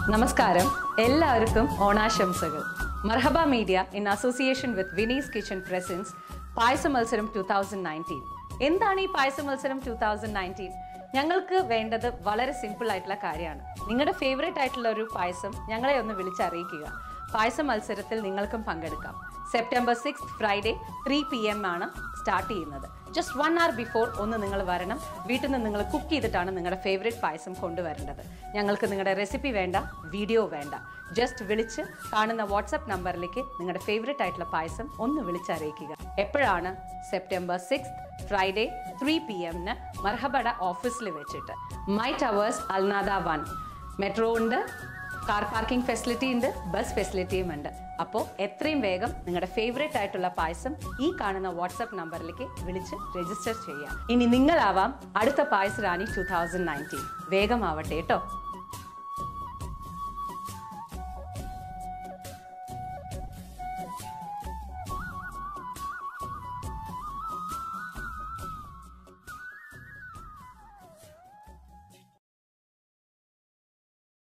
നമസ്കാരം എല്ലാവർക്കും ഓണാശംസകൾ Marhaba media in association with Vini's kitchen presents പായസ മത്സരം ടു തൗസൻഡ് നയൻറ്റീൻ എന്താണ് ഈ പായസ മത്സരം ടു തൗസൻഡ് നയൻറ്റീൻ ഞങ്ങൾക്ക് വേണ്ടത് വളരെ സിമ്പിൾ ആയിട്ടുള്ള കാര്യമാണ് നിങ്ങളുടെ ഫേവറേറ്റ് ആയിട്ടുള്ള ഒരു പായസം ഞങ്ങളെ ഒന്ന് വിളിച്ചറിയിക്കുക പായസ മത്സരത്തിൽ നിങ്ങൾക്കും പങ്കെടുക്കാം September six Friday three P M ആണ് സ്റ്റാർട്ട് ചെയ്യുന്നത് ജസ്റ്റ് വൺ അവർ ബിഫോർ ഒന്ന് നിങ്ങൾ വരണം വീട്ടിൽ നിന്ന് നിങ്ങൾ കുക്ക് ചെയ്തിട്ടാണ് നിങ്ങളുടെ ഫേവറേറ്റ് പായസം കൊണ്ടുവരേണ്ടത് ഞങ്ങൾക്ക് നിങ്ങളുടെ റെസിപ്പി വേണ്ട വീഡിയോ വേണ്ട ജസ്റ്റ് വിളിച്ച് കാണുന്ന വാട്സപ്പ് നമ്പറിലേക്ക് നിങ്ങളുടെ ഫേവറേറ്റ് ആയിട്ടുള്ള പായസം ഒന്ന് വിളിച്ചറിയിക്കുക എപ്പോഴാണ് September six Friday three P എമ്മിന് മർഹബട ഓഫീസിൽ വെച്ചിട്ട് my towers Alnada one metro ഉണ്ട് കാർ പാർക്കിംഗ് ഫെസിലിറ്റി ഉണ്ട് ബസ് ഫെസിലിറ്റിയും ഉണ്ട് അപ്പോൾ എത്രയും വേഗം നിങ്ങളുടെ ഫേവറേറ്റ് ആയിട്ടുള്ള പായസം ഈ കാണുന്ന വാട്സപ്പ് നമ്പറിലേക്ക് വിളിച്ച് രജിസ്റ്റർ ചെയ്യാം ഇനി നിങ്ങളാവാം അടുത്ത പായസ റാണി ടു തൗസൻഡ് നയൻറ്റീൻ വേഗമാവട്ടെ കേട്ടോ